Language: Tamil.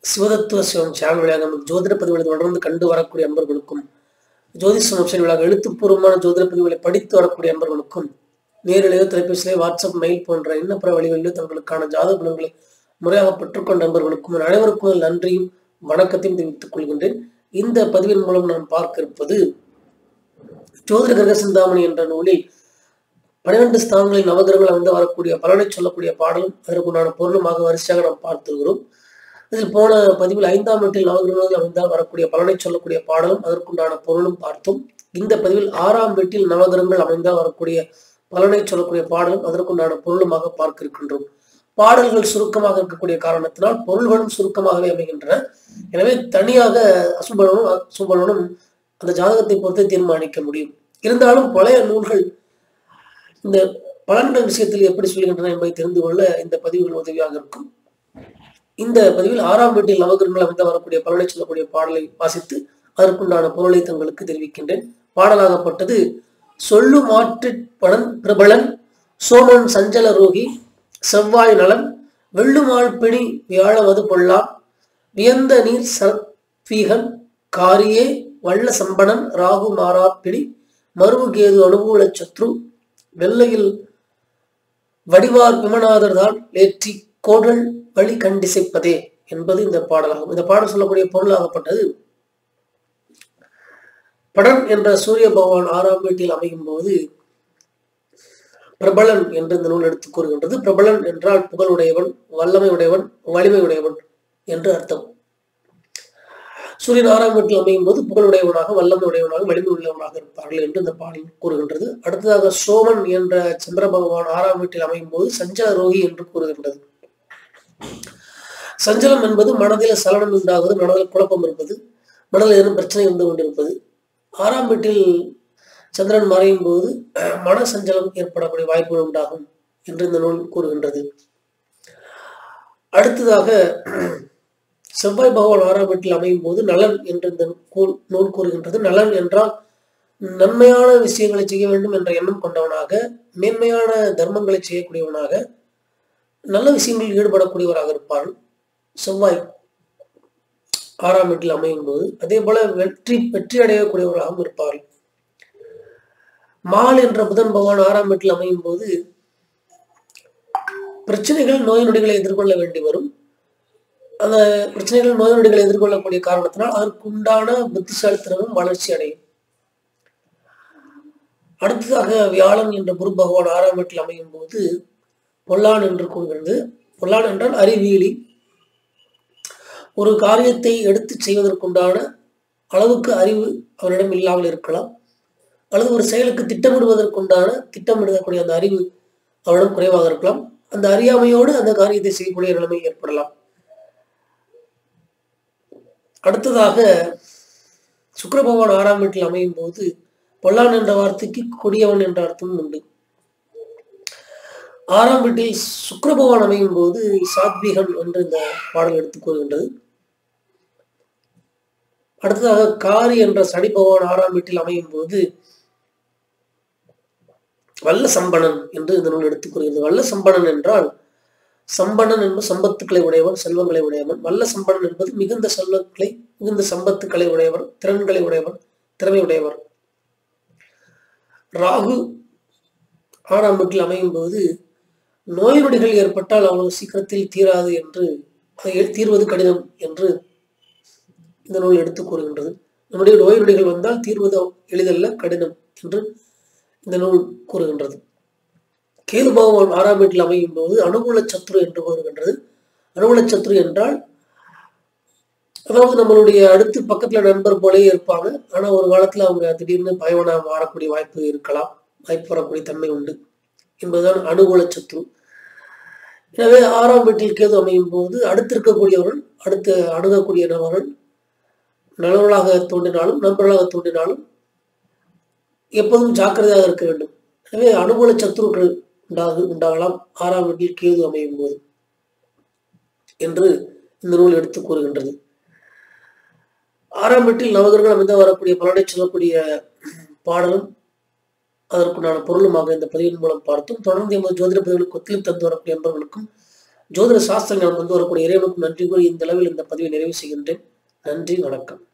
சிவதத்துவ சிவம் சேனல் வழியாக நமக்கு ஜோதிட பதிவுகளை தொடர்ந்து கண்டு வரக்கூடிய அன்பர்களுக்கும் ஜோதிஷம் வெப்சைட் வழியாக எழுத்துப்பூர்வமான ஜோதிட பதிவுகளை படித்து வரக்கூடிய அன்பர்களுக்கும் நேரிலேயோ தொலைபேசியிலே வாட்ஸ்அப் மெயில் போன்ற இன்னப்பிற வழிகளிலோ தங்களுக்கான ஜாதக பலன்களை முறையாக பெற்றுக்கொண்ட அன்பர்களுக்கும் என் அனைவருக்கும் நன்றியும் வணக்கத்தையும் தெரிவித்துக் கொள்கின்றேன் இந்த பதிவின் மூலம் நாம் பார்க்க இருப்பது ஜோதிட கிரக சிந்தாமணி என்ற நூலில் பன்னிரண்டு ஸ்தானங்களில் நவகிரகங்கள் வந்து வரக்கூடிய பலனை சொல்லக்கூடிய பாடலும் அதற்குண்டான பொருளுமாக வரிசையாக நாம் பார்த்துகிறோம் இதில் போன பதிவில் ஐந்தாம் வீட்டில் நவகிரகங்கள் அமைந்தால் வரக்கூடிய பலனை சொல்லக்கூடிய பாடலும் அதற்குண்டான பொருளும் பார்த்தோம் இந்த பதிவில் ஆறாம் வீட்டில் நவகிரகங்கள் அமைந்தால் வரக்கூடிய பலனை சொல்லக்கூடிய பாடலும் அதற்குண்டான பொருளுமாக பார்க்க இருக்கின்றோம் பாடல்கள் சுருக்கமாக இருக்கக்கூடிய காரணத்தினால் பொருள்களும் சுருக்கமாகவே அமைகின்றன எனவே தனியாக அசுபலனும் அசுபலனும் அந்த ஜாதகத்தை பொறுத்து தீர்மானிக்க முடியும் இருந்தாலும் பழைய நூல்கள் இந்த பலன்கள் விஷயத்தில் எப்படி சொல்கின்றன என்பதை தெரிந்து கொள்ள இந்த பதிவுகள் உதவியாக இருக்கும் இந்த பதிவில் ஆறாம் வீட்டில் நவகிரகங்கள் அமைந்த வரக்கூடிய பலனை சொல்லக்கூடிய பாடலை வாசித்து அதற்குண்டான பொருளை தங்களுக்கு தெரிவிக்கின்றேன் பாடலாகப்பட்டது சொல்லு மாற்று பலன் பிரபலன் சோமன் சஞ்சல ரோகி செவ்வாய் நலன் வெள்ளுமாள் பிணி வியாழவது பொல்லா வியந்த நீர் சரத்வீகன் காரியே வல்ல சம்பனன் ராகு மாறா பிணி மருவு கேது அனுகூல சத்ரு வெள்ளையில் வடிவார் விமனாதர் தான் ஏற்றி கோடல் வழி கண்டிசைப்பதே என்பது இந்த பாடலாகும் இந்த பாடல் சொல்லக்கூடிய பொருளாகப்பட்டது படன் என்ற சூரிய பகவான் ஆறாம் வீட்டில் அமையும் போது பிரபலன் என்று இந்த நூல் எடுத்துக் கூறுகின்றது பிரபலன் என்றால் புகழுடையவன் வல்லமை உடையவன் வலிமை உடையவன் என்று அர்த்தம் சூரியன் ஆறாம் வீட்டில் அமையும் போது புகழுடையவனாக வல்லமை உடையவனாக வலிமை உள்ளவனாக இருப்பார்கள் என்று இந்த பாடல் கூறுகின்றது அடுத்ததாக சோமன் என்ற சந்திர பகவான் ஆறாம் வீட்டில் அமையும் போது சஞ்சல ரோகி என்று கூறுகின்றது சஞ்சலம் என்பது மனதில் சலனம் உண்டாகுது மனதில் குழப்பம் இருப்பது மனதில் எதுவும் பிரச்சனை இருந்து கொண்டிருப்பது ஆறாம் வீட்டில் சந்திரன் மறையும் போது மன சஞ்சலம் ஏற்படக்கூடிய வாய்ப்புகள் உண்டாகும் என்று இந்த நூல் கூறுகின்றது அடுத்ததாக செவ்வாய் பகவான் ஆறாம் வீட்டில் அமையும் போது நலன் என்று இந்த நூல் கூறுகின்றது நலன் என்றால் நன்மையான விஷயங்களை செய்ய வேண்டும் என்ற எண்ணம் கொண்டவனாக மேன்மையான தர்மங்களை செய்யக்கூடியவனாக நல்ல விஷயங்களில் ஈடுபடக்கூடியவராக இருப்பார் செவ்வாய் ஆறாம் வீட்டில் அமையும் போது அதே போல வெற்றி வெற்றி அடையக்கூடியவராகவும் இருப்பார்கள் மால் என்ற புதன் பகவான் ஆறாம் வீட்டில் அமையும் போது பிரச்சனைகள் நோய் நொடிகளை எதிர்கொள்ள வேண்டி வரும் அந்த பிரச்சனைகள் நோய் நொடிகளை எதிர்கொள்ளக்கூடிய காரணத்தினால் அதற்கு உண்டான புத்திசாலித்தனமும் வளர்ச்சி அடையும் அடுத்ததாக வியாழன் என்ற குரு பகவான் ஆறாம் வீட்டில் அமையும் போது பொல்லான் என்று கூறுகிறது பொல்லான் என்றால் அறிவியலி ஒரு காரியத்தை எடுத்து செய்வதற்குண்டான அளவுக்கு அறிவு அவரிடம் இல்லாமல் இருக்கலாம் அல்லது ஒரு செயலுக்கு திட்டமிடுவதற்குண்டான திட்டமிடக்கூடிய அந்த அறிவு அவரிடம் குறைவாக இருக்கலாம் அந்த அறியாமையோடு அந்த காரியத்தை செய்யக்கூடிய நிலைமை ஏற்படலாம் அடுத்ததாக சுக்கர பகவான் ஆறாம் வீட்டில் அமையும் போது பொல்லான் என்ற வார்த்தைக்கு கொடியவன் என்ற அர்த்தமும் உண்டு ஆறாம் வீட்டில் சுக்கர பகவான் அமையும் போது சாத்வீகன் என்று இந்த பாடல் எடுத்துக் கூறுகின்றது அடுத்ததாக காரி என்ற சனி பகவான் ஆறாம் வீட்டில் அமையும் போது வல்ல சம்பனன் என்று இந்த நூல் எடுத்துக் கூறுகிறது வல்ல சம்பனன் என்றால் சம்பனன் என்பது சம்பத்துக்களை உடையவன் செல்வங்களை உடையவன் வல்ல சம்பனன் என்பது மிகுந்த செல்வங்களை மிகுந்த சம்பத்துக்களை உடையவர் திறன்களை உடையவன் திறமை உடையவர் ராகு ஆறாம் வீட்டில் அமையும் போது நோய் நொடிகள் ஏற்பட்டால் அவ்வளவு சீக்கிரத்தில் தீராது என்று அதை தீர்வது கடினம் என்று இந்த நூல் எடுத்து கூறுகின்றது நம்முடைய நோய் நொடிகள் வந்தால் தீர்வது எளிதல்ல கடினம் என்று இந்த நூல் கூறுகின்றது கேது பகவான் ஆறாம் வீட்டில் அமையும் போது அனுகூல சத்ரு என்று கூறுகின்றது அனுகூல சத்ரு என்றால் அதாவது நம்மளுடைய அடுத்து பக்கத்துல நண்பர் போலே இருப்பாங்க ஆனா ஒரு காலத்துல அவங்க திடீர்னு பயவனா மாறக்கூடிய வாய்ப்பு இருக்கலாம் வாய்ப்பு வரக்கூடிய தன்மை உண்டு என்பதுதான் அனுகூல சத்ரு எனவே ஆறாம் வீட்டில் கேது அமையும் போது அடுத்து இருக்கக்கூடியவர்கள் அடுத்து அணுகக்கூடிய நபர்கள் நல்லவர்களாக தோன்றினாலும் நண்பர்களாக தோன்றினாலும் எப்போதும் ஜாக்கிரதையாக இருக்க வேண்டும் எனவே அனுகூல சத்துருக்கள் உண்டாகு உண்டாகலாம் ஆறாம் வீட்டில் கேது அமையும் போது என்று இந்த நூல் எடுத்து கூறுகின்றது ஆறாம் வீட்டில் நவகிரகங்கள் அமைந்து வரக்கூடிய பலனை சொல்லக்கூடிய பாடலும் அதற்குண்டான பொருளுமாக இந்த பதிவின் மூலம் பார்த்தோம் தொடர்ந்து எமது ஜோதிட பதிவுகளுக்கு ஒத்துழைப்பு தந்து வரக்கூடிய நண்பர்களுக்கும் ஜோதிட சாஸ்திரங்கள் கொண்டு வரக்கூடிய இறைவனுக்கும் நன்றி கூறி இந்த அளவில் இந்த பதிவை நிறைவு செய்கின்றேன் நன்றி வணக்கம்